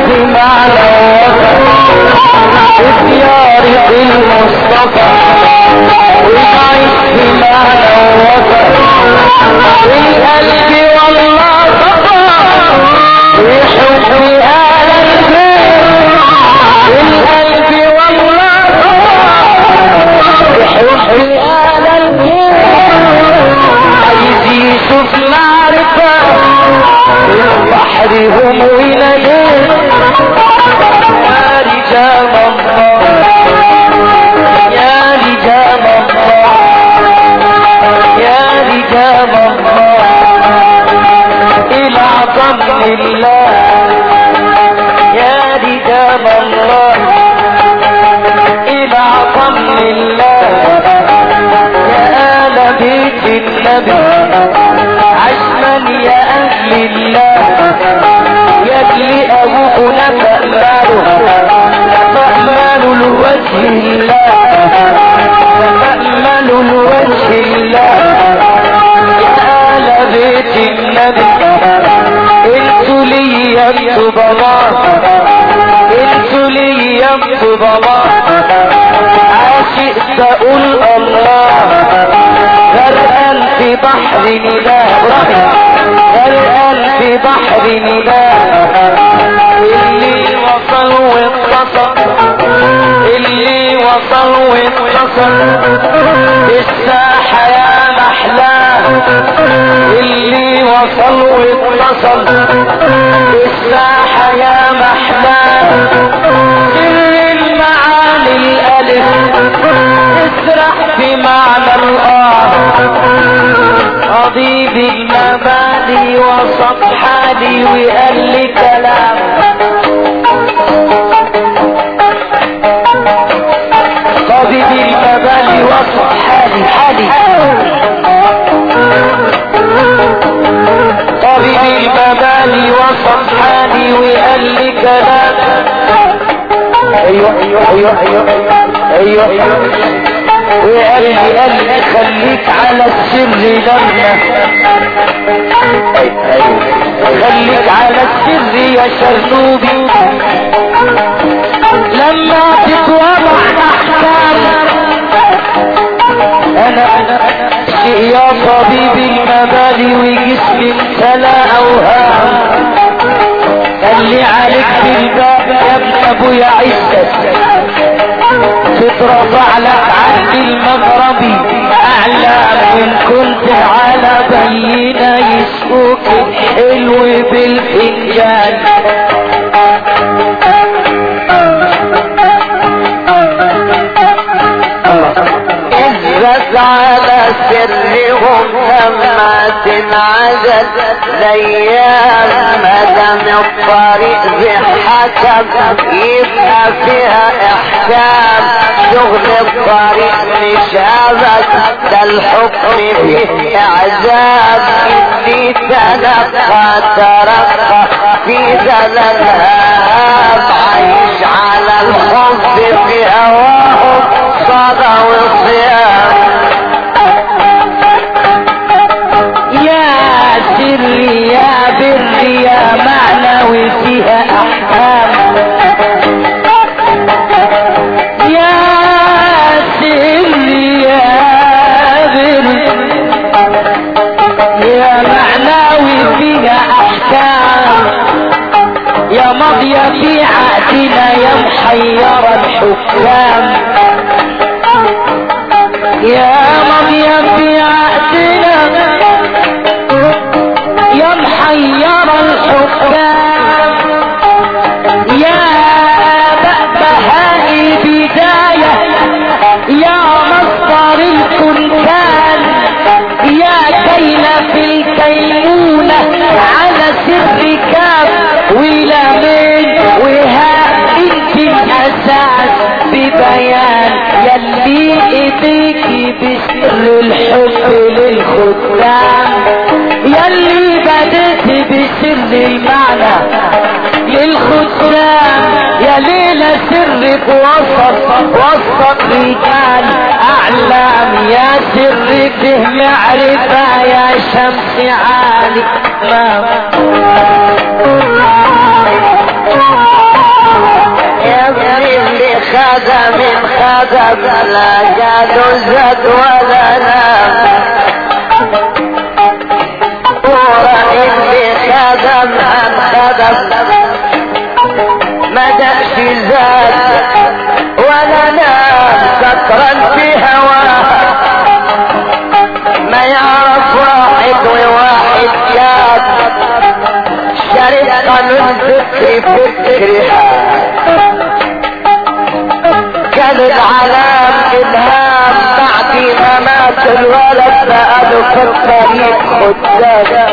بمعنى وفا اختياري المصطفى ونعيش بمعنى وفا القلب والله صفا يحب آل البيت القلب والله صفا يحب آل البيت عايز يشوف معرفة البحر هم إليه يا رجال الله يا رجال الله يا رجال الله إلى عظم الله يا رجال الله إلى عظم الله يا آل بيت النبي عشما يا أهل الله يجلي أبوكنا فأماله فأمال الوجه الله فأمال الوجه الله يا آل بيت النبي انتوا لي يكتب الله انتوا لي يكتب الله عاشق تقول الله غرقان في بحر نداء غرقان في بحر نداء اللي وصل واتصل اللي وصل واتصل الساحة يا محلاه اللي وصل واتصل الساحة يا محلاه سر المعاني الألف اسرح بمعنى الآه أضيب المبادئ وسط حالي وقال لي كلام طبيب المبادئ وسط حالي حالي طبيب المبادئ وسط حالي وقال لي كلام ايوه ايوه ايوه ايوه ايوه وقال لي قال لي خليك على السر لما خليك على السر يا شرنوبي لما تتوضع احكام انا يا طبيب المبادئ وجسم امتلا اوهام خلي عليك بالباب يا ابن ابويا عزت تترفع لك عند المغربي اعلام ان كنت على بينا يسوق الحلو بالفنجان اثبت على سرهم لما تنعزل الايام ما دام الطريق بحسب يبقى فيها احكام شغل الطريق مش ابد ده الحكم فيه اعزاب اللي تلقى ترقى في ذلالها عايش على الحب في هواهم صدى وصيام يا سري يا بري يا معنوي فيها احكام يا سري يا بري يا معنوي فيها احكام يا مضيا في عهدنا يا محير الحكام يا مضيا في عهدنا يا محير الحكام يا بهاء بداية يا مصدر الكنكان يا كيل في الكينونة على سر كاف ولامين وها انت الاساس ببيان يلي ايديكي بسر الحب للختام يلي بدأت بسر المعنى للختام يا ليلة سرك وسط وسط رجال اعلام يا سرك معرفة يا شمس عالي ما خدم خدم لا قالوا زاد ولا نام ورأيت بخدم عن خدم ما دقش زاد ولا نام سكرا في هواه ما يعرف واحد وواحد كاب شرب قانون فكري فكرها كانت علام الهام بعد ما مات الولد بقاله في الطريق خدام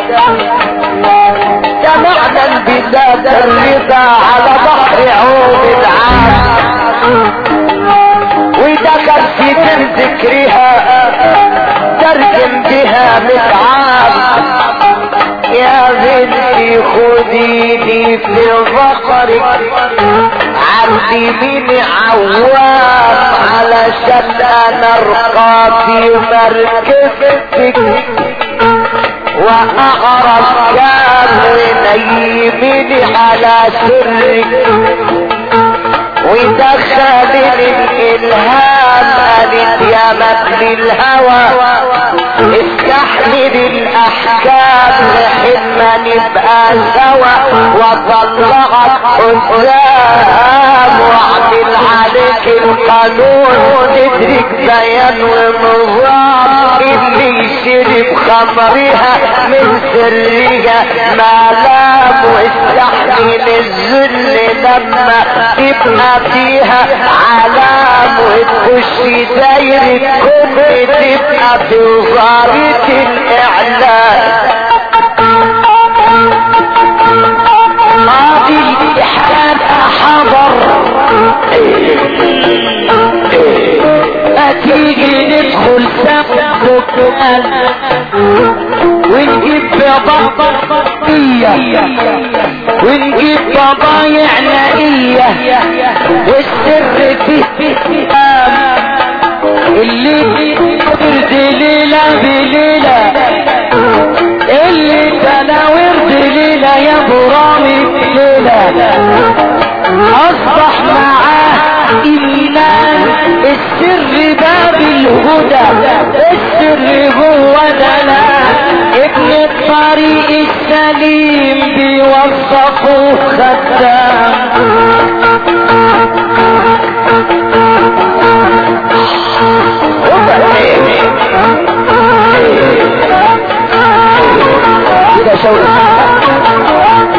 سمعنا البلاد الرضا على بحر عود العام ودخل في دم ذكرها ترجم بها متعاب يا بنتي خديني في ظهرك عندي من عوام علشان انا ارقى في مركبتك واعرف كان وينيمني على سرك ودخلني الالهام قالت يا مثل الهوى استحمل الاحكام لحين ما نبقى سوا وطلعك قدام واعمل عليك القانون تدرك بيان ونظام اللي شرب خمرها من سرها ما لام واستحمل الذل لما تبقى فيها علام وتخش دايرة كل تبقى في وزارة الاعلام قاضي الاتحاد حضر هتيجي ندخل سقف ونجيب بطاقية ونجيب بضايع نائية والسر فيه اللي ورد ليلة بليلة اللي تلا ورد ليلة يا برامي ليلة اصبح معاه ايمان السر باب الهدى السر هو دلال ابن الطريق السليم بيوصفه خدام كده شوق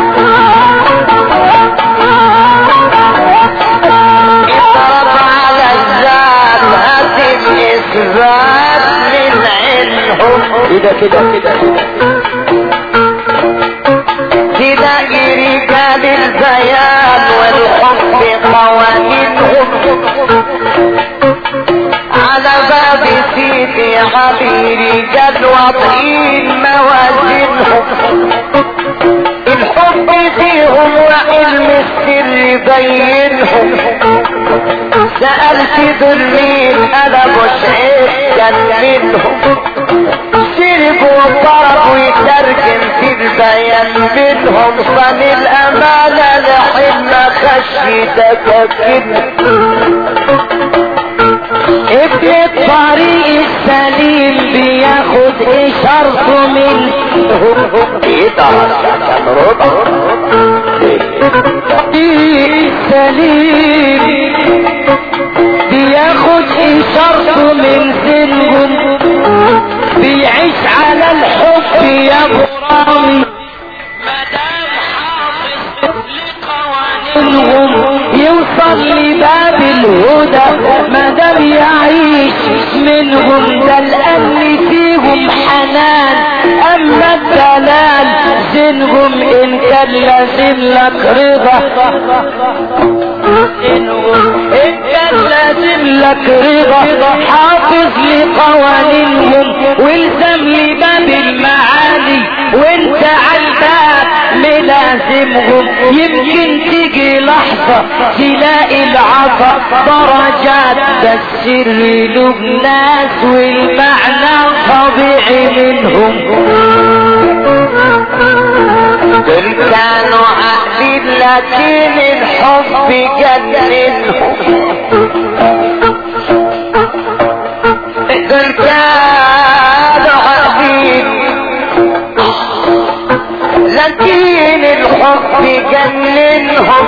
اضرب على الزاد هات الاثبات من علهم كده كده كده تلاقي رجال البيان والحب قوانينهم على باب سيدي علي رجال واضعين موازينهم الحب فيهم وعلم السر بينهم سألت دول مين انا مش عيب كان منهم شرب وضرب ويترجم في البيان منهم صن الامانة لحين خشيتك كده ابن الطريق السليم بياخد اشارته منهم يقدر عشان ربع السليم بياخد اشارته من سنهم بيعيش على الحب يا برامي مدام حافظ لقوانينهم يوصل لباب الهدى مدام يعيش منهم ده الأمن فيهم حنان أما الدلال زنهم إن كان لازم لك رضا إنهم إن كان لازم لك رضا حافظ لقوانينهم والزم لباب المعالي وانت عالباب ملازمهم يمكن تيجي لحظة تلاقي العطا درجات بس السر له ناس والمعنى طبيعي منهم دول كانوا عاقلين لكن الحب جننهم دول كانوا عارفين لكن الحب جننهم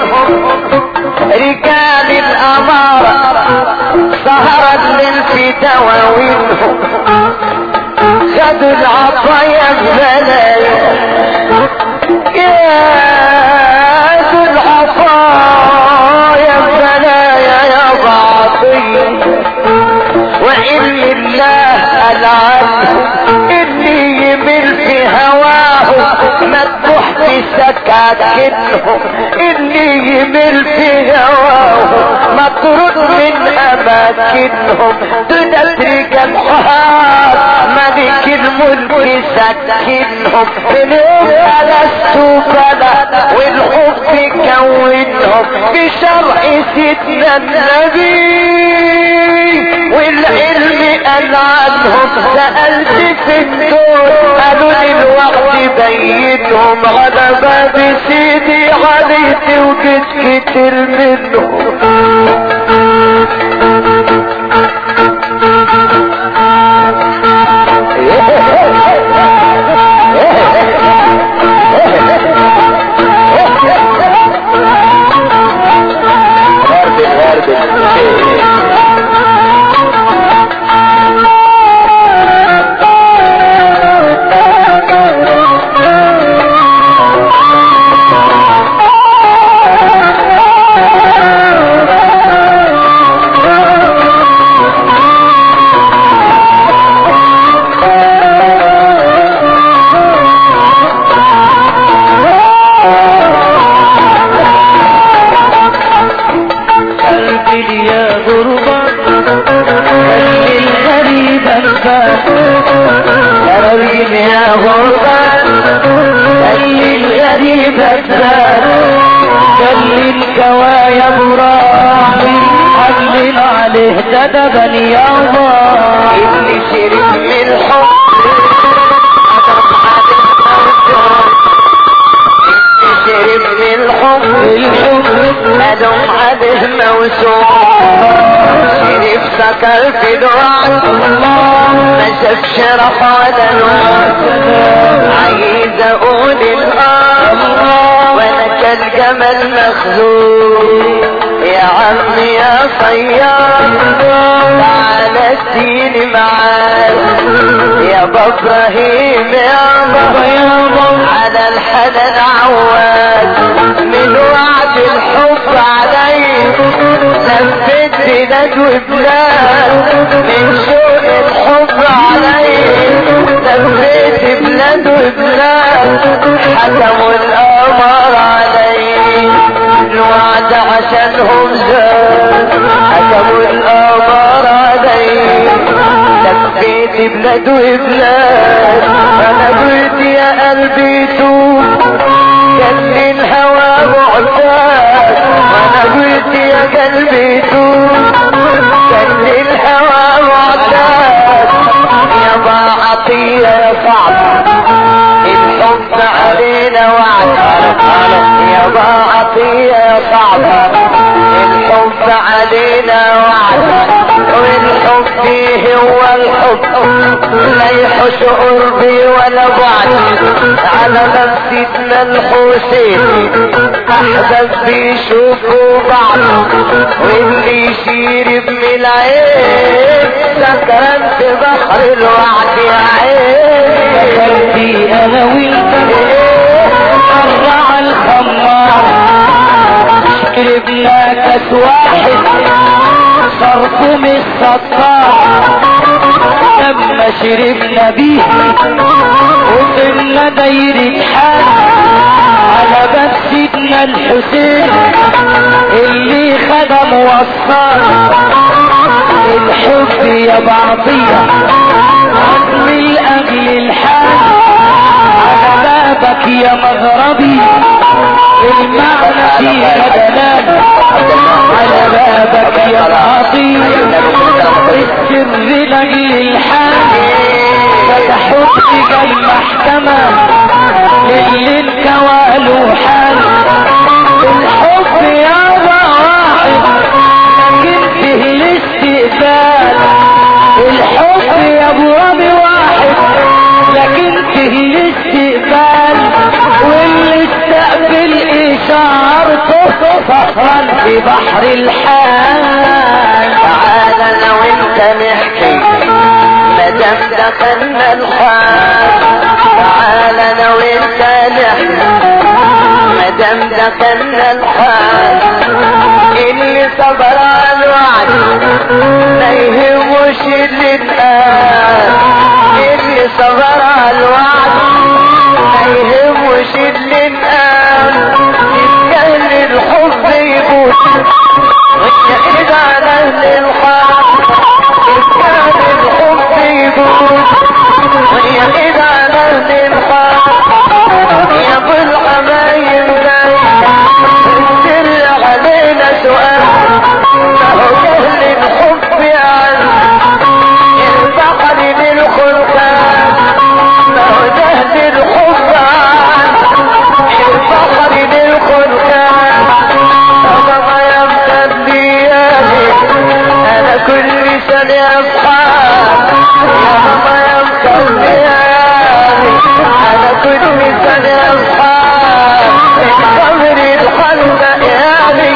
رجال الأمارة سهرت الليل في دواوينهم خدوا العطايا ببلايا يا ذو العطايا ببلايا يا بعضي وإن الله العالم اللي يمل في هواه مذبوح في سكاكنهم اللي يمل في هواه مطرود من اماكنهم دولت رجال حار ملك الملك سكنهم اليوم لست بلا والحب كونهم بشرع سيدنا النبي والعلم قال عنهم سألت في الدور قالوا لي الوقت بينهم على باب سيدي عليت وجد كتير منهم قلبي يا غربة خلي الغريب الفات يا راجل يا غربة خلي الغريب الفات خلي الكوايا براحي حلل عليه ددبا يابا اللي شرب من الحب شرب من الحب الحب أدم عليه موسوم شرب سكر في الوعد ما شافش رفع ولا الوعد عايز اقول الارض وانا كالجمل مخزون يا عم يا صياد تعالى اديني معاك يا ابو ابراهيم يا بابا على الحنان عواد من وعد الحب علي لفت بلاد وبلاد من شوق الحب علي لفت بلاد وبلاد حكموا القمر علي الوعد عشانهم زاد حكموا القمر علي لفيت بلاد وبلاد انا قلت يا قلبي توب كان الهوى معتاد وانا قلت يا قلبي توب كان الهوى معتاد يا با عطية يا صعب الحب علينا وعد يا با عطية يا صعب الحب علينا وعد والحب فيه هو الحب لا يحش قربي ولا بعد على مسجدنا الحسين احباب بيشوفوا بعض واللي يشير من العين سكران في بحر الوعد يا عين خلتي انا وانت شرع الخمار شربنا كاس واحد صرتم السطار لما شربنا بيه وصلنا دايرة حال على باب سيدنا الحسين اللي خدم وصال الحب يا بعضية عزم الأجل الحال على بابك يا مغربي المعنى فيها دلال على بابك يا بعضية السر لأجل الحال فتحط جاي محكمة للي الكوال حال الحب يا واحد لكن فيه الاستقبال الحب صخرا في بحر الحال تعال انا وانت نحكي مدام دخلنا الحال تعال انا وانت نحكي مدام دخلنا الحال اللي صبر على الوعد ما يهموش اللي اتقال اللي صبر على الوعد ما يهموش اللي اتقال يتجاهل الحب يبوس ويحيد على اهل الحال يتجاهل الحب يبوس ويحيد على اهل الحال يا ابو الحبايب داي السر علينا سؤال ما هو جهل الحب عنه البحر للخلقان ما هو جهل الحب عنه البحر للخلقان طبعا يا مخلياني انا كل سنة اصحاب يا ماما يا مخلياني انا كل سنة اصحاب الصبر الحلقة يعني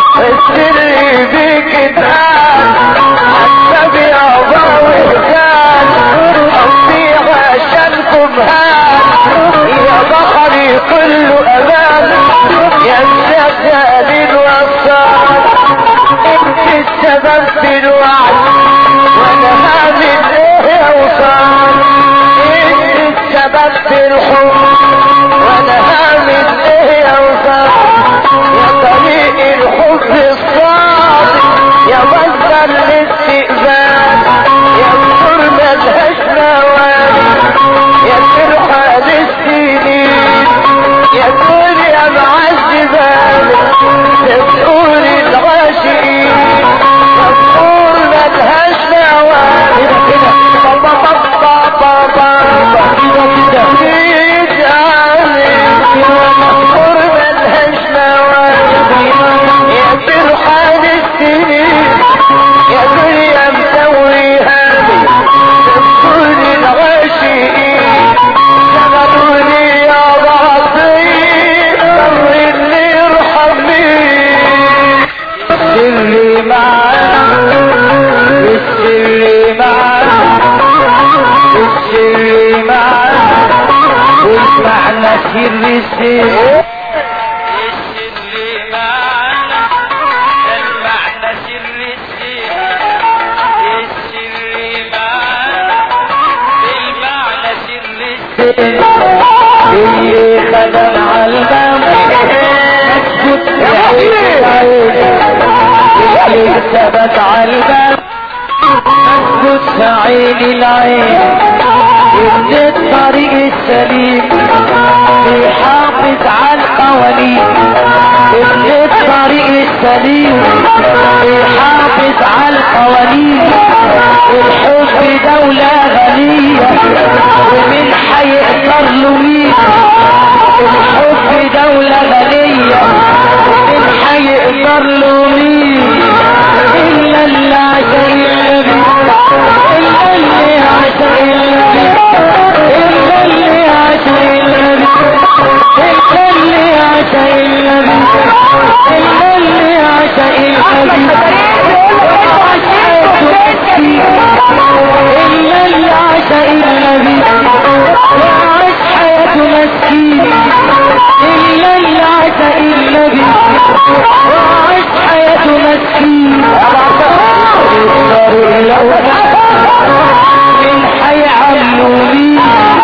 السر بيك اتقال حتى بيعضا وهجان حبي عشانكم هان يا بحري كله امان يا الشغال الوصال انت السبب في الوعد وانا هعمل ايه يا وصال انت السبب في الحب وانا هعمل ايه يا وصال يا طريق الحب الصادق يا مصدر الاستئذان يا نور ملهاش مواني يا فرحة للسنين يا دنيا معذبان تقول العاشقين تقول ملهاش مواني بابا بابا بابا تقول ملهاش مواني يا فرحة للسنين يا دنيا مسويها تقول العاشقين شغلوني يا بعضي صبر اللي يرحمني السر معاك السر معاك السر معاك والمعنى سر السر السر معنا المعنى سر السر السر معنا المعنى سر السر اللي خدم على الباب اسكت يا اللي ثبت على الباب اسكت يا عين العين ابن الطريق السليم بيحافظ على القوانين ابن الطريق السليم بيحافظ على القوانين الحب دولة غنية ومن حيقدر له مين الحب دولة غنية ومن حيقدر له مين إلا اللي عشان النبي إلا اللي عشان النبي إلا اللي عشان النبي إلا اللي عشان النبي إلا اللي عشان النبي إلا اللي عشان النبي وعاش حياته مسكين إلا اللي عشان النبي وعاش حياته مسكين يقدر لو من حي عمومين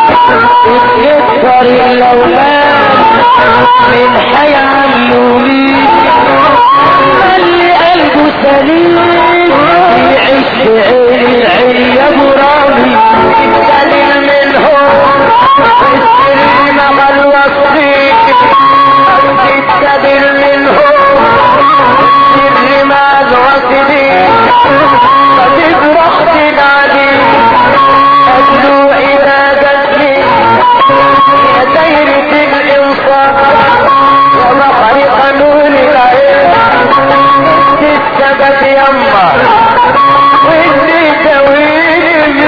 يقدر لو من حي عمومين اللي قلبه سليم يعيش بعين العين يا ابو رامي الدليل منهم السر مع الوصيف الدليل منهم السر مع الوصيف قد افرحت العليم أدلو إرادتي يا دايرة الإنصاف وبحر قانون العين انت السبب يما واللي تويني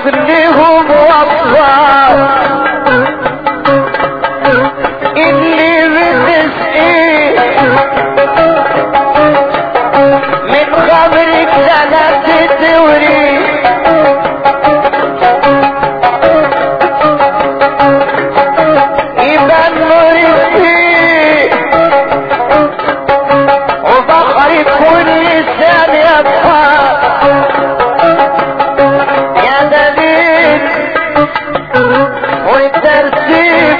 اشوف لهم وصفات اللي بتسقي من خمرك سنة توري يبان مريضي وبخري كل ثانية بخار يا دليل والترتيب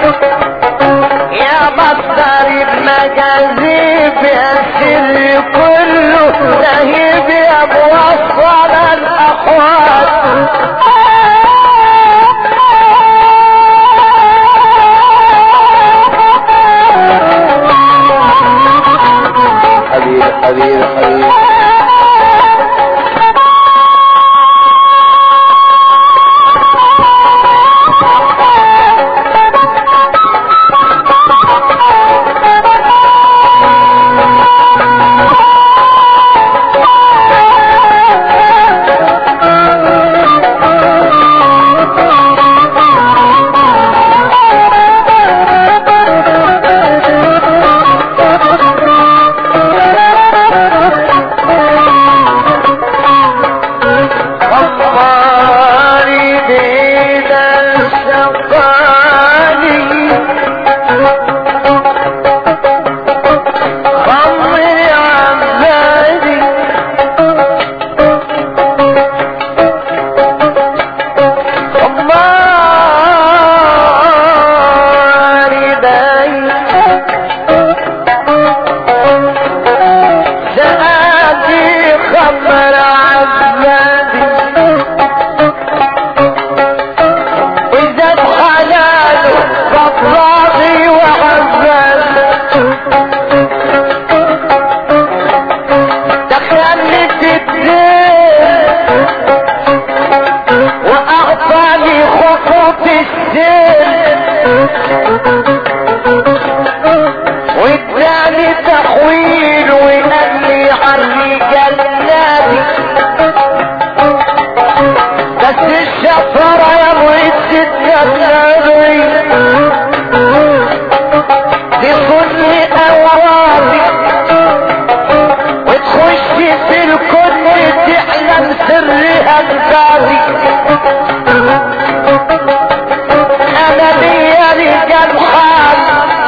يا مصدر المجاذيب يا سر كله لهيب يا موصل الاخوات حبيبي حبيبي حبيبي غفاري بين السقاني خمري عبادي خماري بين سآتي خمر عبادي وزاد حلاله فضاضي وعباد دخلت الدين واعطاني خطوط السن واداني تحويل وقال لي علي جناتي بس الشفرة يا مريد النبي تصل أورادي وتخش في الكل تحلم سرها الباري أنا ليا رجال حال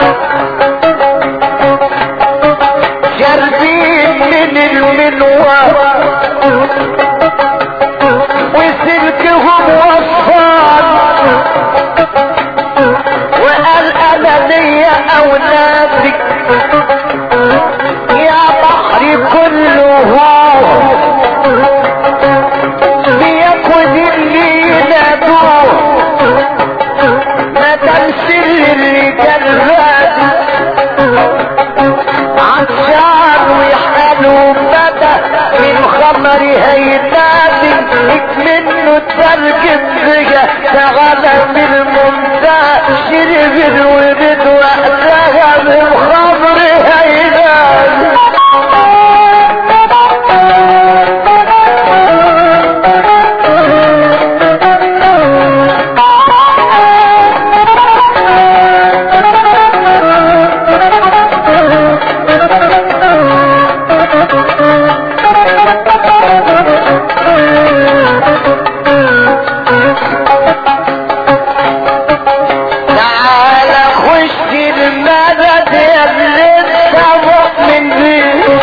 شربين من المنوار وسلكهم وصفان وقال انا ليا اولادي يا بحري كله بياخد اللي ينادوه ما تمثل اللي كان غادي عطشان ويحلو بدا من خمر هيدادي منه تركب بجا تعالى بالممتاز شرب الورد وقتها من خمر هيدادي تعال خش المدد يا ابن السبق من بيه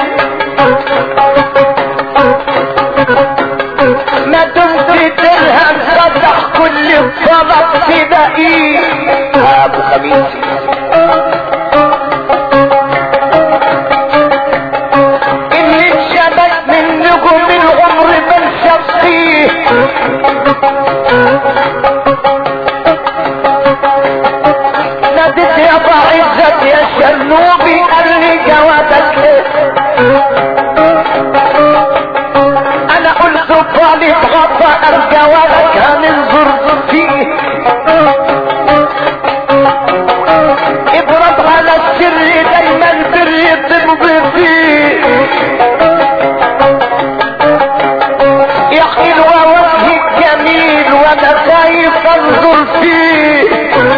ما دمت ترهم فتح كل الطبق في دقيق ابو خميس اللي اتشبك من نجوم العمر بنشف فيه نادت يا بعزت يا شنوبي قال لي جوابك ايه انا قلت طالب غطى الجواب كان انظر فيه اضرب على السر دايما بر تمضي فيه يا حلوة وجهك جميل تنظر فيه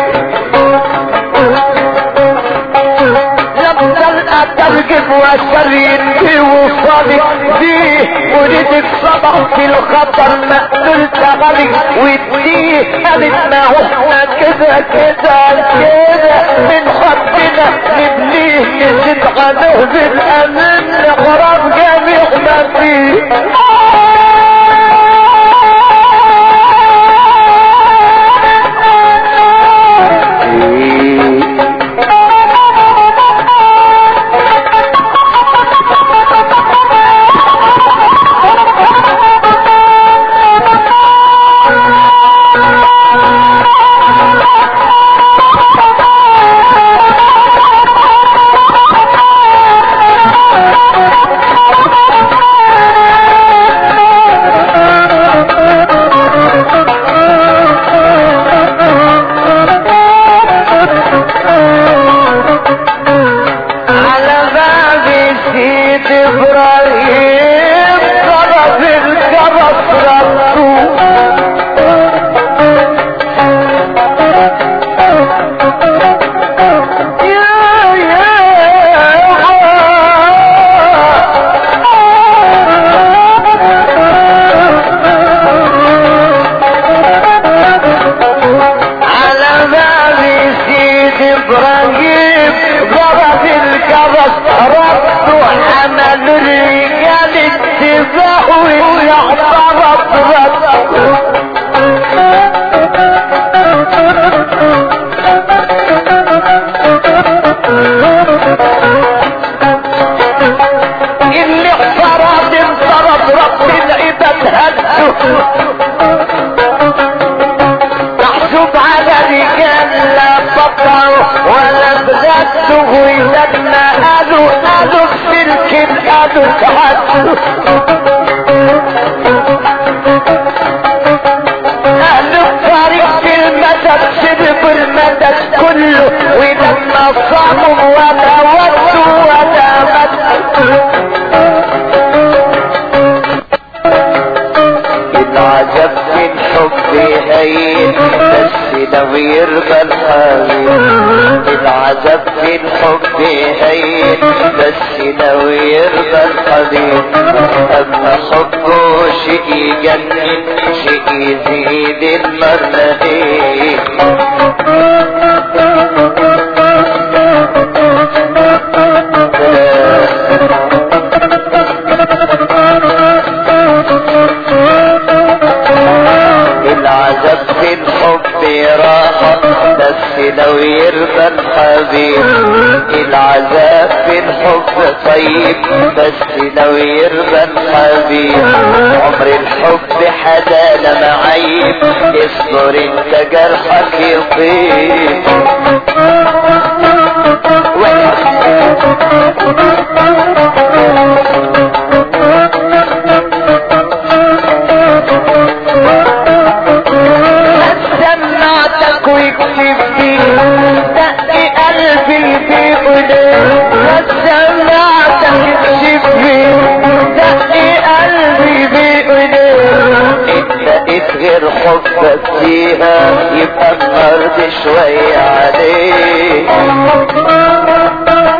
يفضل اترجم واشرين بيه وصادق بيه ولدك صبح في الخطر مقتول تغلي واديه قالت ما هو كده كده كده من حبنا نبليه نزيد عليه بالامان نغرب جميع ما فيه على باب سيد ابراهيم طرف الجرس ربطوه يا يا على باب سيد ابراهيم ضرب الجرس ربطه حمل الرجال اتباعه ويعترض ربطه اللي اعترض انطرد رب العباد هده محسوب على رجال لا فقر ولا بلاد ويلادنا قالوا قالوا السلك قالوا تعدوا اهل الطريق في المدد شرب المدد كله ولما صاموا ولا ودوا ولا مدوا العجب في الحب هين بس لو يرضى الحبيب العجب في الحب هين بس لو يرضى الحبيب اما حبه شيء يجنن شيء يزيد المرتين العجب في الحب راحة بس لو يرضى الحبيب العذاب في الحب طيب بس لو يرضى الحبيب عمر الحب حدا لما عيب اصبر انت جرحك يطيب سمعتك ويكتب فيه دق قلبي بيقولي سمعتك يكتب فيه دق قلبي بيقولي انت غير حبك فيها يبقى الارض شوية عليك